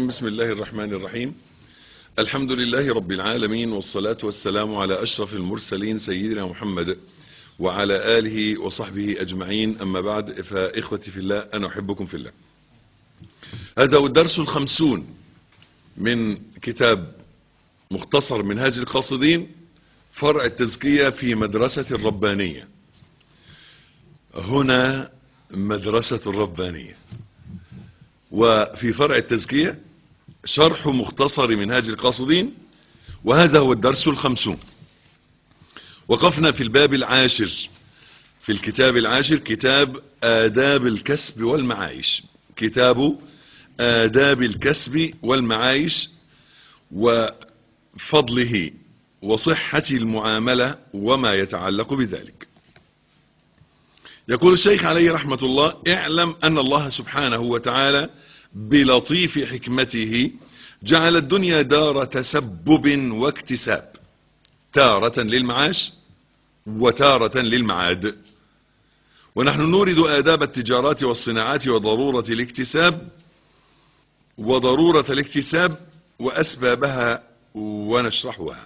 بسم الله الرحمن الرحيم الحمد لله رب العالمين والصلاة والسلام على أشرف المرسلين سيدنا محمد وعلى آله وصحبه أجمعين أما بعد فإخوتي في الله أنا أحبكم في الله هذا هو الدرس الخمسون من كتاب مختصر منهاج القاصدين فرع التزكية في مدرسة الربانية هنا مدرسة الربانية وفي فرع التزكية شرح مختصر منهاج القاصدين وهذا هو الدرس الخمسون وقفنا في الباب العاشر في الكتاب العاشر كتاب آداب الكسب والمعايش كتاب آداب الكسب والمعايش وفضله وصحة المعاملة وما يتعلق بذلك يقول الشيخ عليه رحمة الله اعلم أن الله سبحانه وتعالى بلطيف حكمته جعل الدنيا دار تسبب واكتساب تارة للمعاش وتارة للمعاد ونحن نورد آداب التجارات والصناعات وضرورة الاكتساب وضرورة الاكتساب وأسبابها ونشرحها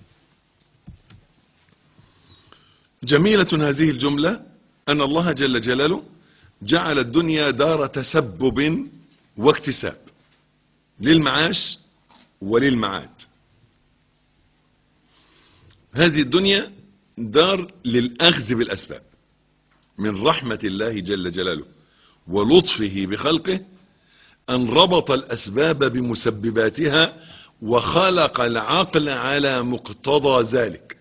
جميلة هذه الجملة أن الله جل جلاله جعل الدنيا دار تسبب واكتساب للمعاش وللمعاد هذه الدنيا دار للأخذ بالأسباب من رحمة الله جل جلاله ولطفه بخلقه أن ربط الأسباب بمسبباتها وخلق العقل على مقتضى ذلك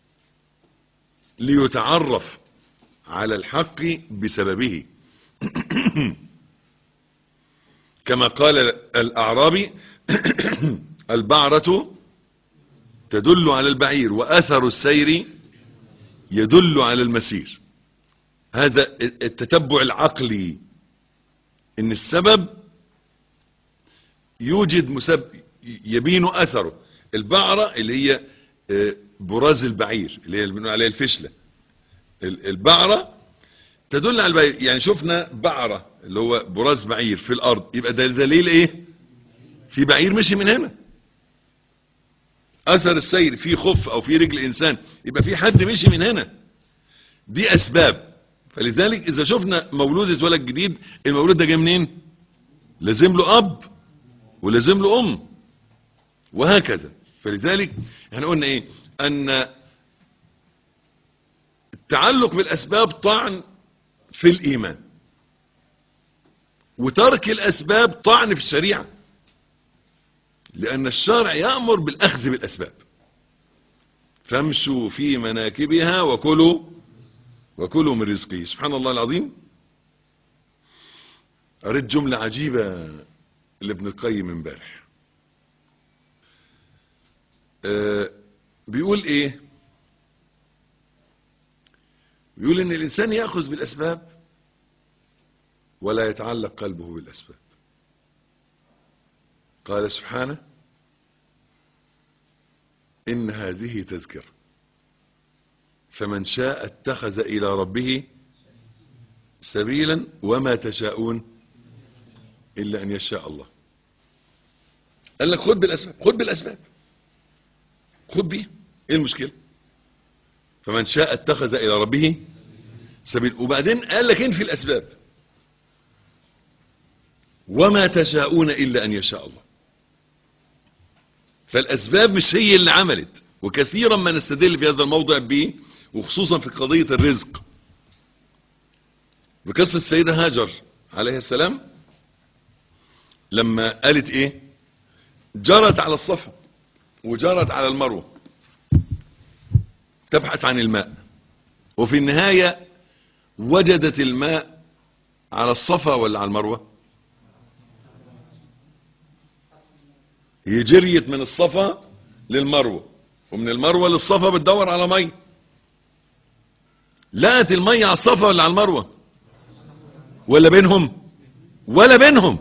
ليتعرف على الحق بسببه كما قال الأعرابي البعرة تدل على البعير وأثر السير يدل على المسير هذا التتبع العقلي ان السبب يوجد مسبب يبين اثره البعرة اللي هي براز البعير اللي هي اللي بنقول عليها الفشلة البعرة تدل على البعير يعني شفنا بعرة اللي هو براز بعير في الارض يبقى ده دليل ايه في بعير مشي من هنا اثر السير في خف او في رجل انسان يبقى في حد مشي من هنا دي اسباب فلذلك اذا شفنا مولود اتولد جديد المولود ده جاي منين لازم له اب ولازم له ام وهكذا فلذلك احنا قلنا ايه ان التعلق بالاسباب طعن في الايمان وترك الاسباب طعن في الشريعة لان الشرع يأمر بالاخذ بالاسباب فامشوا في مناكبها وكلوا وكلوا من رزقه سبحان الله العظيم قريت جملة عجيبة لابن القيم امبارح أه بيقول ايه بيقول ان الانسان يأخذ بالاسباب ولا يتعلق قلبه بالاسباب قال سبحانه ان هذه تذكره فمن شاء اتخذ الى ربه سبيلا وما تشاءون الا ان يشاء الله قال لك خد بالاسباب خد بالاسباب خد بيه ايه المشكله فمن شاء اتخذ الى ربه سبيل وبعدين قال لك انفي الاسباب وما تشاءون الا ان يشاء الله فالاسباب مش هي اللي عملت وكثيرا ما نستدل في هذا الموضع به وخصوصا في قضية الرزق بقصة السيدة هاجر عليه السلام لما قالت ايه جرت على الصفا وجرت على المروة تبحث عن الماء وفي النهاية وجدت الماء على الصفا ولا على المروة هي جريت من الصفا للمروة ومن المروة للصفا بتدور على مي لقت المية على الصفا ولا على المروة ولا بينهم ولا بينهم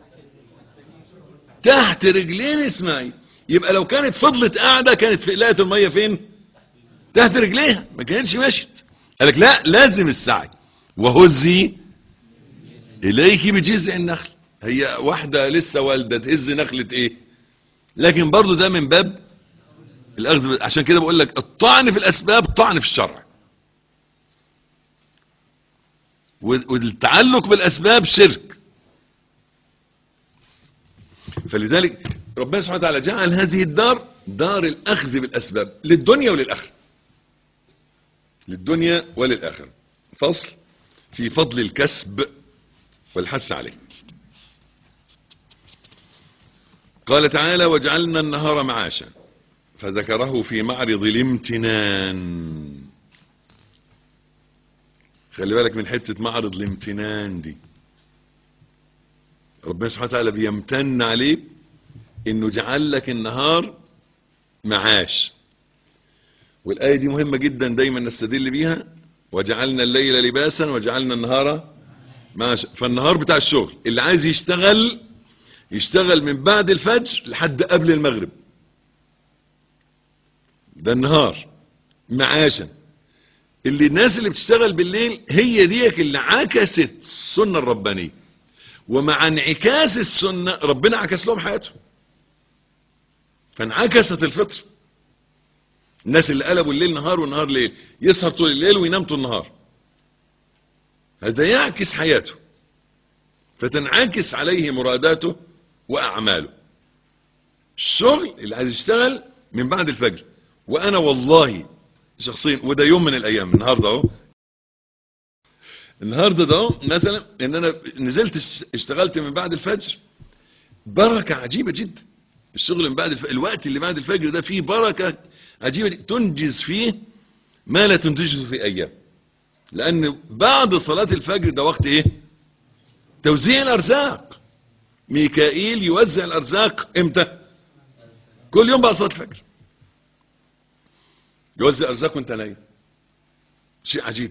تحت رجلين اسماعيل يبقى لو كانت فضلت قاعدة كانت في لقت المية فين تحت رجليها ما كانتش مشت قالك لا لازم السعي وهزي اليك بجذع النخل هي واحدة لسه والدة تهز نخلة ايه لكن برضو ده من باب الاخذ عشان كده بقول لك الطعن في الاسباب طعن في الشرع والتعلق بالاسباب شرك فلذلك ربنا سبحانه وتعالى جعل هذه الدار دار الاخذ بالاسباب للدنيا وللاخره للدنيا وللاخره فصل في فضل الكسب والحث عليه قال تعالى وجعلنا النهار معاشا فذكره في معرض الامتنان خلي بالك من حتة معرض الامتنان دي ربنا سبحانه وتعالى بيمتن عليك انه جعل لك النهار معاش والآية دي مهمة جدا دايما نستدل بيها وجعلنا الليل لباسا وجعلنا النهار معاشا فالنهار بتاع الشغل اللي عايز يشتغل يشتغل من بعد الفجر لحد قبل المغرب ده النهار معاشا اللي الناس اللي بتشتغل بالليل هي ديك اللي عكست السنة الربانية ومع انعكاس السنة ربنا عكس لهم حياتهم فانعكست الفطر الناس اللي قلبوا الليل نهار والنهار ليل يسهر طول الليل وينام طول النهار هذا يعكس حياته فتنعكس عليه مراداته واعماله الشغل اللي عايز يشتغل من بعد الفجر وانا والله شخصيا وده يوم من الايام النهارده اهو النهارده ده اهو مثلا ان انا نزلت اشتغلت من بعد الفجر بركه عجيبه جدا الشغل من بعد الفجر الوقت اللي بعد الفجر ده فيه بركه عجيبه تنجز فيه ما لا تنتجه في ايام لان بعد صلاه الفجر ده وقت ايه توزيع الارزاق ميكائيل يوزع الارزاق امتى كل يوم بعد صلاه الفجر يوزع ارزاق وانت نايم شيء عجيب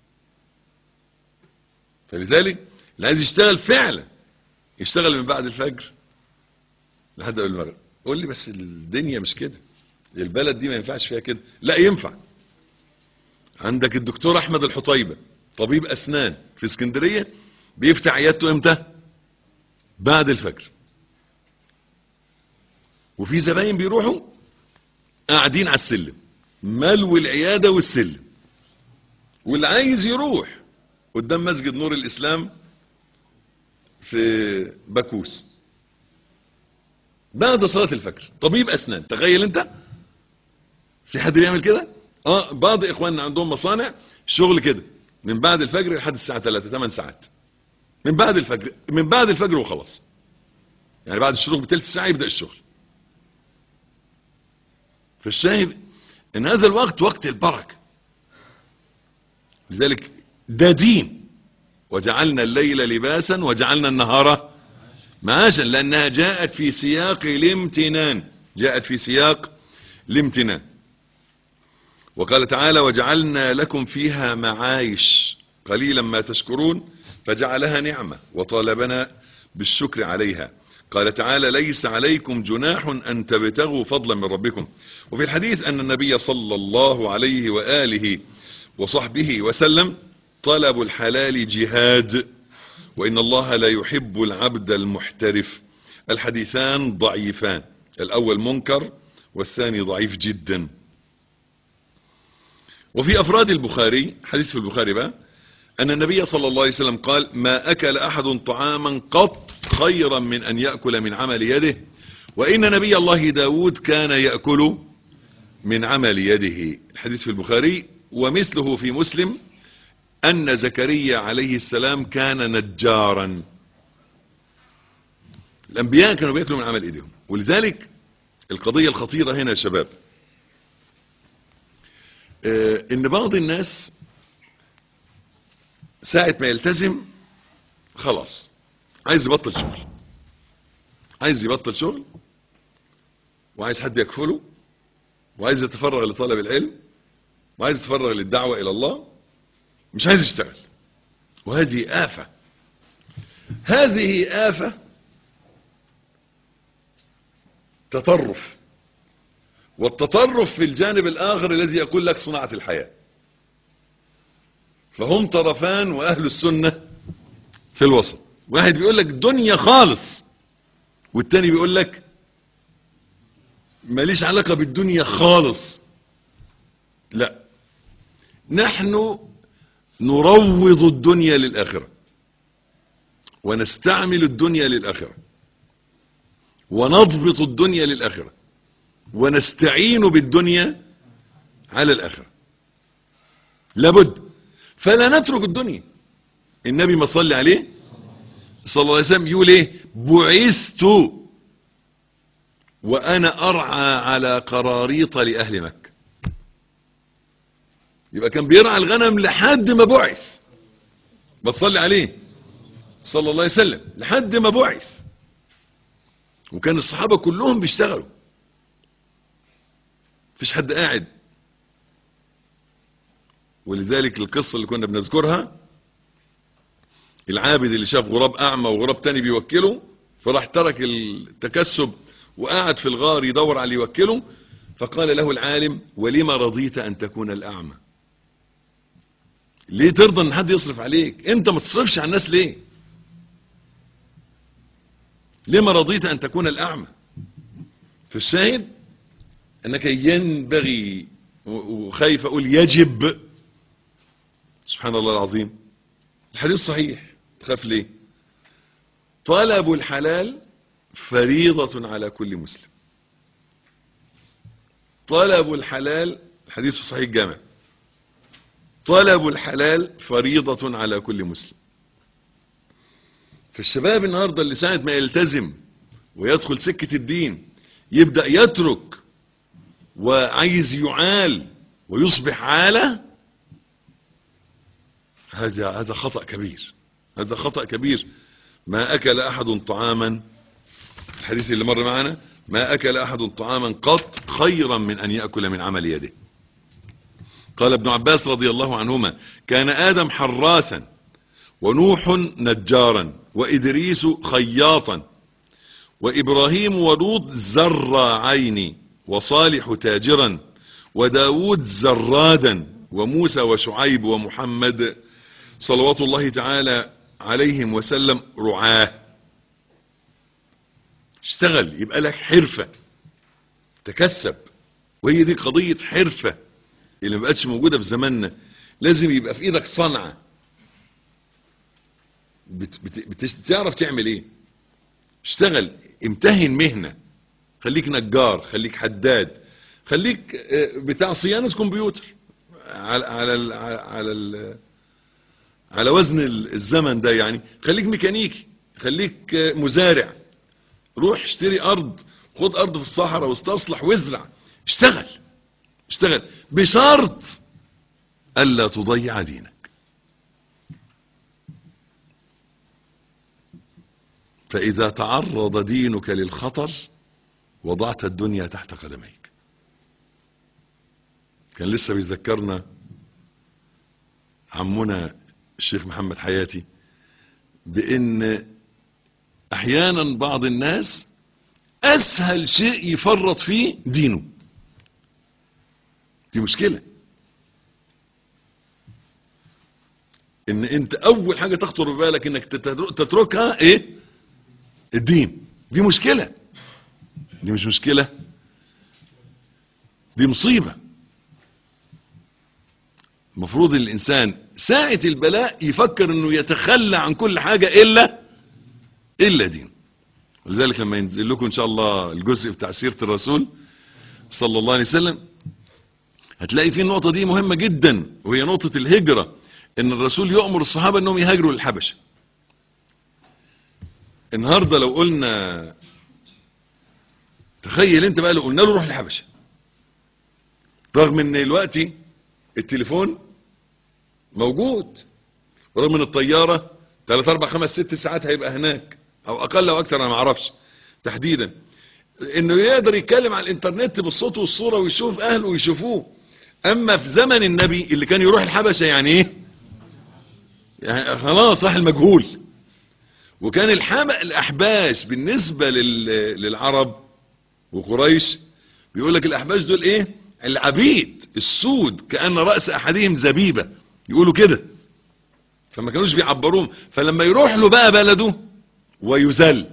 فلذلك اللي عايز يشتغل فعلا يشتغل من بعد الفجر لحد قبل المغرب قول لي بس الدنيا مش كده البلد دي ما ينفعش فيها كده لا ينفع عندك الدكتور احمد الحطيبة طبيب اسنان في اسكندرية بيفتح عيادته امتى بعد الفجر وفي زباين بيروحوا قاعدين على السلم ملو العيادة والسلم واللي عايز يروح قدام مسجد نور الاسلام في باكوس بعد صلاة الفجر طبيب اسنان تخيل انت في حد بيعمل كده اه بعض اخواننا عندهم مصانع شغل كده من بعد الفجر لحد الساعة 3 8 ساعات من بعد الفجر من بعد الفجر وخلاص يعني بعد الشروق بثلث ساعة يبدأ الشغل فالشاهد ان هذا الوقت وقت البركة لذلك ده دين وجعلنا الليل لباسا وجعلنا النهار معاشا لانها جاءت في سياق الامتنان جاءت في سياق الامتنان وقال تعالى وجعلنا لكم فيها معايش قليلا ما تشكرون فجعلها نعمة وطالبنا بالشكر عليها قال تعالى ليس عليكم جناح أن تبتغوا فضلا من ربكم وفي الحديث أن النبي صلى الله عليه وآله وصحبه وسلم طلب الحلال جهاد وإن الله لا يحب العبد المحترف الحديثان ضعيفان الأول منكر والثاني ضعيف جدا وفي أفراد البخاري حديث في البخاري بقى أن النبي صلى الله عليه وسلم قال ما أكل أحد طعاما قط خيرا من أن يأكل من عمل يده وإن نبي الله داود كان يأكل من عمل يده الحديث في البخاري ومثله في مسلم أن زكريا عليه السلام كان نجارا الأنبياء كانوا بيأكلوا من عمل إيديهم ولذلك القضية الخطيرة هنا يا شباب اه إن بعض الناس ساعة ما يلتزم خلاص عايز يبطل شغل عايز يبطل شغل وعايز حد يكفله وعايز يتفرغ لطلب العلم وعايز يتفرغ للدعوة إلى الله مش عايز يشتغل وهذه آفة هذه آفة تطرف والتطرف في الجانب الآخر الذي يقول لك صناعة الحياة فهم طرفان وأهل السنة في الوسط واحد بيقول لك دنيا خالص والتاني بيقول لك ماليش علاقة بالدنيا خالص لا نحن نروض الدنيا للآخرة ونستعمل الدنيا للآخرة ونضبط الدنيا للآخرة ونستعين بالدنيا على الآخرة لابد فلا نترك الدنيا النبي ما صلي عليه صلى الله عليه وسلم يقول ايه بعثت وانا ارعى على قراريط لاهل مكة يبقى كان بيرعى الغنم لحد ما بعث بتصلي عليه صلى الله عليه وسلم لحد ما بعث وكان الصحابة كلهم بيشتغلوا مفيش حد قاعد ولذلك القصة اللي كنا بنذكرها العابد اللي شاف غراب اعمى وغراب تاني بيوكله فراح ترك التكسب وقعد في الغار يدور على اللي يوكله فقال له العالم ولما رضيت ان تكون الاعمى ليه ترضى ان حد يصرف عليك انت ما تصرفش على الناس ليه لما رضيت ان تكون الاعمى فالشاهد انك ينبغي وخايف اقول يجب سبحان الله العظيم الحديث صحيح تخاف ليه طلب الحلال فريضة على كل مسلم طلب الحلال الحديث في صحيح الجامع طلب الحلال فريضة على كل مسلم فالشباب النهاردة اللي ساعة ما يلتزم ويدخل سكة الدين يبدأ يترك وعايز يعال ويصبح عالة هذا هذا خطأ كبير هذا خطأ كبير ما أكل أحد طعاما الحديث اللي مر معنا ما أكل أحد طعاما قط خيرا من أن يأكل من عمل يده قال ابن عباس رضي الله عنهما كان آدم حراسا ونوح نجارا وإدريس خياطا وإبراهيم ولوط زراعين وصالح تاجرا وداود زرادا وموسى وشعيب ومحمد صلوات الله تعالى عليهم وسلم رعاه اشتغل يبقى لك حرفة تكسب وهي دي قضية حرفة اللي ما بقتش موجودة في زماننا لازم يبقى في ايدك صنعة بت بت بت تعرف تعمل ايه اشتغل امتهن مهنة خليك نجار خليك حداد خليك بتاع صيانة كمبيوتر على على ال على ال على وزن الزمن ده يعني خليك ميكانيكي خليك مزارع روح اشتري ارض خد ارض في الصحراء واستصلح وازرع اشتغل اشتغل بشرط الا تضيع دينك فاذا تعرض دينك للخطر وضعت الدنيا تحت قدميك كان لسه بيذكرنا عمنا الشيخ محمد حياتي بان احيانا بعض الناس اسهل شيء يفرط فيه دينه دي مشكلة ان انت اول حاجة تخطر ببالك انك تتركها ايه الدين دي مشكلة دي مش مشكلة دي مصيبة المفروض الانسان ساعة البلاء يفكر انه يتخلى عن كل حاجة الا الا دين ولذلك لما ينزل لكم ان شاء الله الجزء بتاع سيرة الرسول صلى الله عليه وسلم هتلاقي في النقطة دي مهمة جدا وهي نقطة الهجرة ان الرسول يؤمر الصحابة انهم يهاجروا للحبشة النهاردة لو قلنا تخيل انت بقى لو قلنا له روح الحبشة رغم ان دلوقتي التليفون موجود رغم ان الطيارة 3 4 5 6 ساعات هيبقى هناك او اقل او اكتر انا ما اعرفش تحديدا انه يقدر يتكلم على الانترنت بالصوت والصورة ويشوف اهله ويشوفوه اما في زمن النبي اللي كان يروح الحبشة يعني ايه يعني خلاص راح المجهول وكان الحب... الاحباش بالنسبة لل... للعرب وقريش بيقول لك الاحباش دول ايه العبيد السود كأن رأس احدهم زبيبة يقولوا كده فما كانوش بيعبروهم فلما يروح له بقى بلده ويذل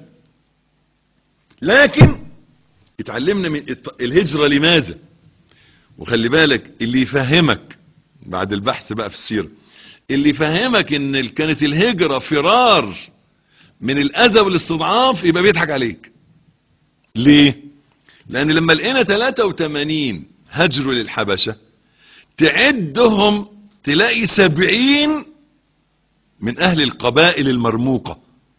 لكن اتعلمنا من الت- الهجرة لماذا وخلي بالك اللي يفهمك بعد البحث بقى في السيرة اللي يفهمك ان ال- كانت الهجرة فرار من الاذى والاستضعاف يبقى بيضحك عليك ليه لان لما لقينا 83 هجروا للحبشة تعدهم تلاقي 70 من اهل القبائل المرموقة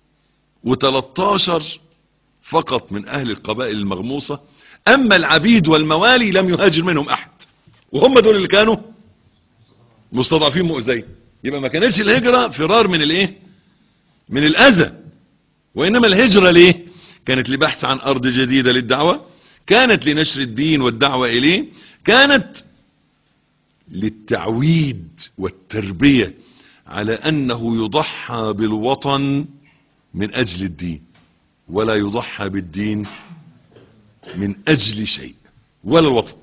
و13 فقط من اهل القبائل المغموسة اما العبيد والموالي لم يهاجر منهم احد وهم دول اللي كانوا مستضعفين مؤذين يبقى ما كانتش الهجرة فرار من الايه من الاذى وانما الهجرة ليه كانت لبحث عن ارض جديدة للدعوة كانت لنشر الدين والدعوة اليه كانت للتعويد والتربية على انه يضحى بالوطن من اجل الدين ولا يضحى بالدين من اجل شيء ولا الوطن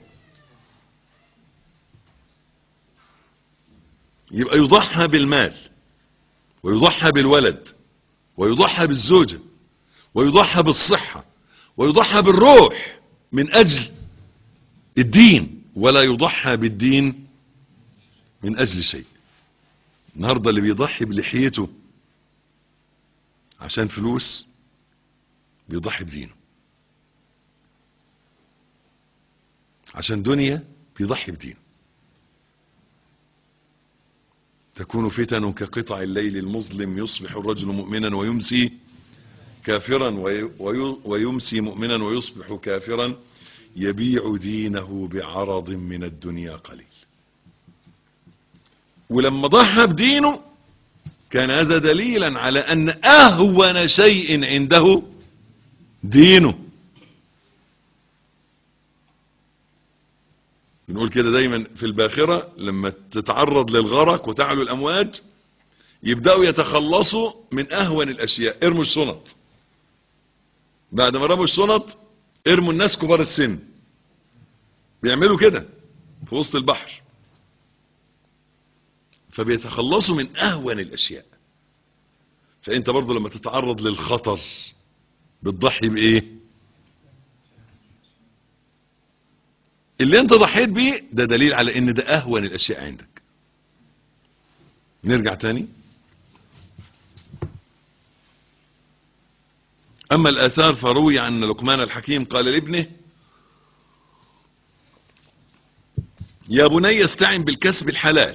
يبقى يضحى بالمال ويضحى بالولد ويضحى بالزوجة ويضحى بالصحة ويضحى بالروح من اجل الدين ولا يضحى بالدين من اجل شيء النهاردة اللي بيضحي بلحيته عشان فلوس بيضحي بدينه عشان دنيا بيضحي بدينه تكون فتن كقطع الليل المظلم يصبح الرجل مؤمنا ويمسي كافرا وي وي ويمسي مؤمنا ويصبح كافرا يبيع دينه بعرض من الدنيا قليل ولما ضحى بدينه كان هذا دليلا على ان اهون شيء عنده دينه بنقول كده دايما في الباخرة لما تتعرض للغرق وتعلو الامواج يبدأوا يتخلصوا من اهون الاشياء ارموا الشنط بعد ما رموا الشنط ارموا الناس كبار السن بيعملوا كده في وسط البحر فبيتخلصوا من اهون الاشياء فانت برضو لما تتعرض للخطر بتضحي بايه اللي انت ضحيت بيه ده دليل على ان ده اهون الاشياء عندك نرجع تاني اما الاثار فروي عن لقمان الحكيم قال لابنه يا بني استعن بالكسب الحلال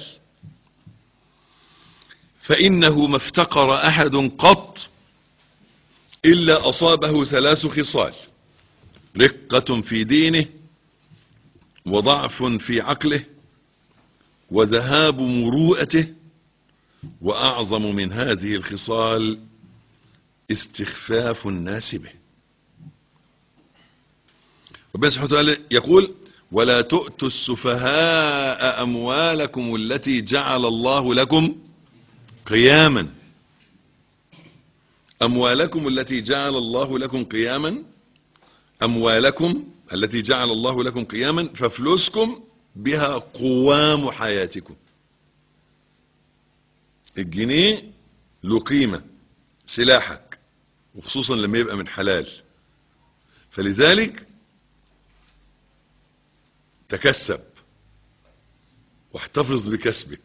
فانه ما افتقر احد قط الا اصابه ثلاث خصال رقة في دينه وضعف في عقله وذهاب مروءته واعظم من هذه الخصال استخفاف الناس به ربنا سبحانه وتعالى يقول ولا تؤتوا السفهاء اموالكم التي جعل الله لكم قياما اموالكم التي جعل الله لكم قياما اموالكم التي جعل الله لكم قياما ففلوسكم بها قوام حياتكم الجنيه له قيمة سلاحك وخصوصا لما يبقى من حلال فلذلك تكسب واحتفظ بكسبك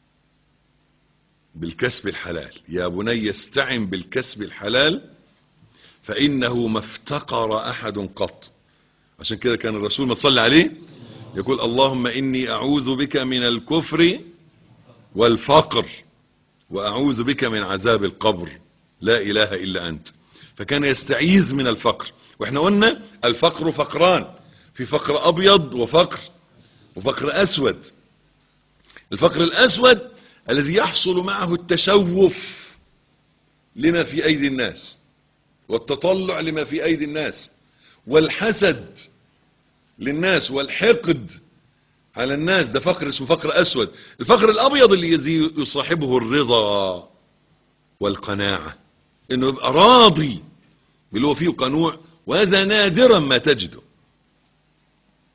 بالكسب الحلال يا بني استعن بالكسب الحلال فإنه ما افتقر أحد قط عشان كده كان الرسول ما تصلي عليه يقول اللهم إني أعوذ بك من الكفر والفقر وأعوذ بك من عذاب القبر لا إله إلا أنت فكان يستعيذ من الفقر واحنا قلنا الفقر فقران في فقر أبيض وفقر وفقر أسود الفقر الأسود الذي يحصل معه التشوف لما في أيدي الناس والتطلع لما في أيدي الناس والحسد للناس والحقد على الناس ده فقر اسمه فقر أسود الفقر الأبيض الذي يصاحبه الرضا والقناعة انه يبقى راضي باللي هو فيه قنوع وهذا نادرا ما تجده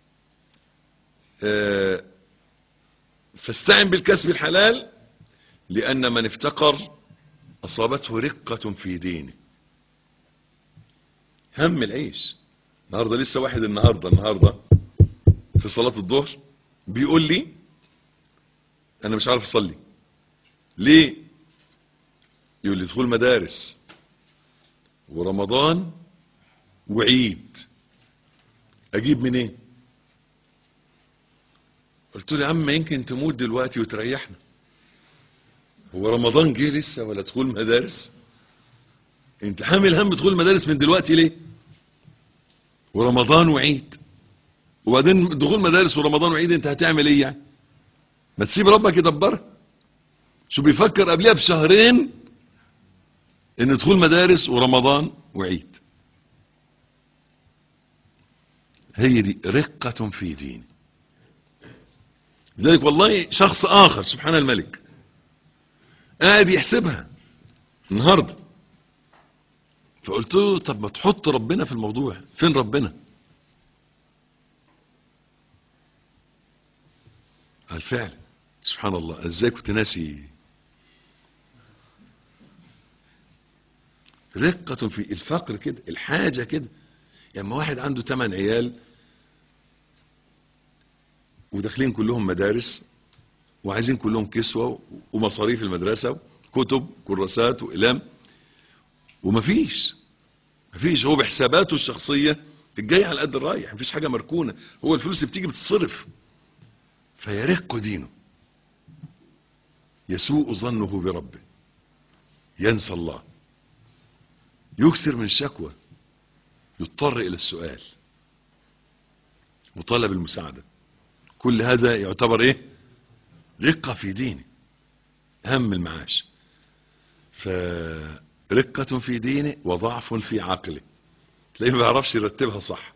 آه، فاستعن بالكسب الحلال لأن من افتقر أصابته رقة في دينه هم العيش النهاردة لسه واحد النهاردة النهاردة في صلاة الظهر بيقول لي أنا مش عارف أصلي ليه يقول لي دخول مدارس ورمضان وعيد اجيب منين إيه؟ قلت له يا عم يمكن تموت دلوقتي وتريحنا هو رمضان جه لسه ولا دخول مدارس انت حامل هم دخول المدارس من دلوقتي ليه ورمضان وعيد وبعدين دخول مدارس ورمضان وعيد انت هتعمل ايه يعني ما تسيب ربك يدبرها شو بيفكر قبلها بشهرين ان دخول مدارس ورمضان وعيد هي دي رقة في دين لذلك والله شخص آخر سبحان الملك قاعد يحسبها النهاردة فقلت له طب ما تحط ربنا في الموضوع فين ربنا قال فعلا سبحان الله ازاي كنت ناسي رقة في الفقر كده الحاجة كده لما واحد عنده 8 عيال وداخلين كلهم مدارس وعايزين كلهم كسوة ومصاريف المدرسة كتب كراسات وإقلام ومفيش مفيش هو بحساباته الشخصية الجاي على قد الرايح مفيش حاجة مركونة هو الفلوس اللي بتيجي بتتصرف فيرق دينه يسوء ظنه بربه ينسى الله يكثر من الشكوى يضطر الى السؤال وطلب المساعدة كل هذا يعتبر ايه رقة في دينه هم المعاش فرقة في دينه وضعف في عقله تلاقيه ما بيعرفش يرتبها صح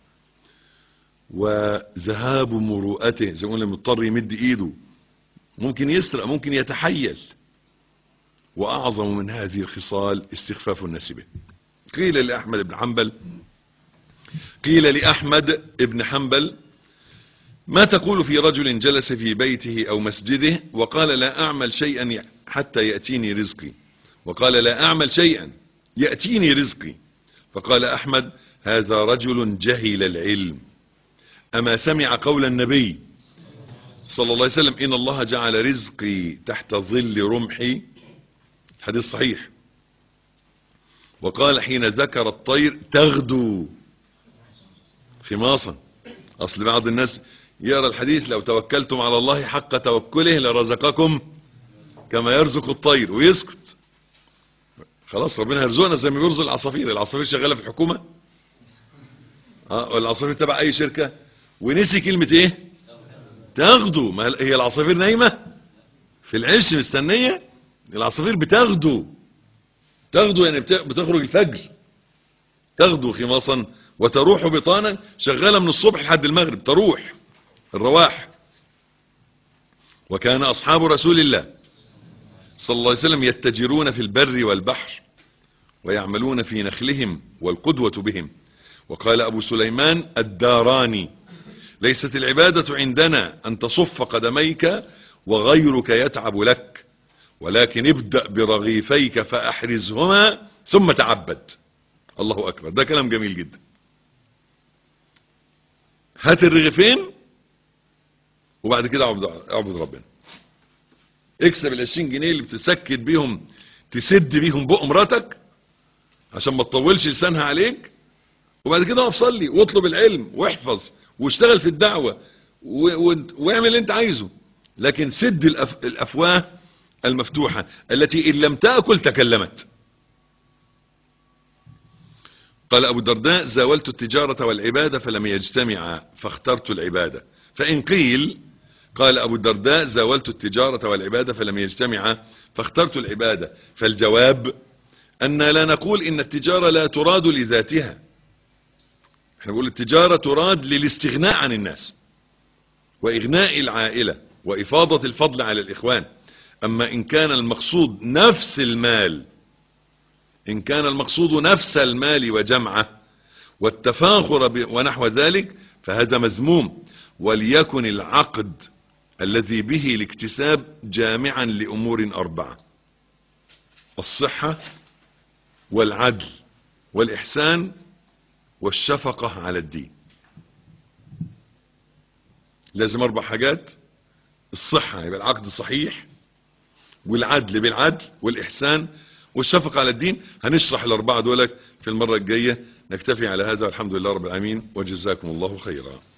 وذهاب مروءته زي ما قلنا مضطر يمد ايده ممكن يسرق ممكن يتحيل واعظم من هذه الخصال استخفاف الناس به قيل لأحمد بن حنبل قيل لأحمد بن حنبل ما تقول في رجل جلس في بيته أو مسجده وقال لا أعمل شيئا حتى يأتيني رزقي وقال لا أعمل شيئا يأتيني رزقي فقال أحمد هذا رجل جهل العلم أما سمع قول النبي صلى الله عليه وسلم إن الله جعل رزقي تحت ظل رمحي حديث صحيح وقال حين ذكر الطير تغدو خماصا اصل بعض الناس يرى الحديث لو توكلتم على الله حق توكله لرزقكم كما يرزق الطير ويسكت خلاص ربنا يرزقنا زي ما بيرزق العصافير العصافير شغاله في الحكومه اه العصافير تبع اي شركه ونسي كلمه ايه تغدو ما هي العصافير نايمه في العش مستنيه العصافير بتغدو تغدو يعني بتخرج الفجر تغدو خماصا وتروح بطانا شغالة من الصبح لحد المغرب تروح الرواح وكان أصحاب رسول الله صلى الله عليه وسلم يتجرون في البر والبحر ويعملون في نخلهم والقدوة بهم وقال أبو سليمان الداراني ليست العبادة عندنا أن تصف قدميك وغيرك يتعب لك ولكن ابدأ برغيفيك فأحرزهما ثم تعبد الله أكبر ده كلام جميل جدا هات الرغيفين وبعد كده اعبد ربنا اكسب العشرين جنيه اللي بتسكت بيهم تسد بيهم بق مراتك عشان ما تطولش لسانها عليك وبعد كده اقف صلي واطلب العلم واحفظ واشتغل في الدعوة واعمل اللي انت عايزه لكن سد الأف... الافواه المفتوحة التي ان لم تأكل تكلمت قال ابو الدرداء زاولت التجارة والعبادة فلم يجتمعا فاخترت العبادة فان قيل قال ابو الدرداء زاولت التجارة والعبادة فلم يجتمعا فاخترت العبادة فالجواب ان لا نقول ان التجارة لا تراد لذاتها احنا بنقول التجارة تراد للاستغناء عن الناس واغناء العائلة وافاضة الفضل على الاخوان اما ان كان المقصود نفس المال ان كان المقصود نفس المال وجمعه والتفاخر ونحو ذلك فهذا مذموم وليكن العقد الذي به الاكتساب جامعا لامور اربعة الصحة والعدل والإحسان والشفقة على الدين لازم أربع حاجات الصحة يبقى العقد صحيح والعدل بالعدل والإحسان والشفقة على الدين هنشرح الأربعة دولك في المرة الجاية نكتفي على هذا والحمد لله رب العالمين وجزاكم الله خيرا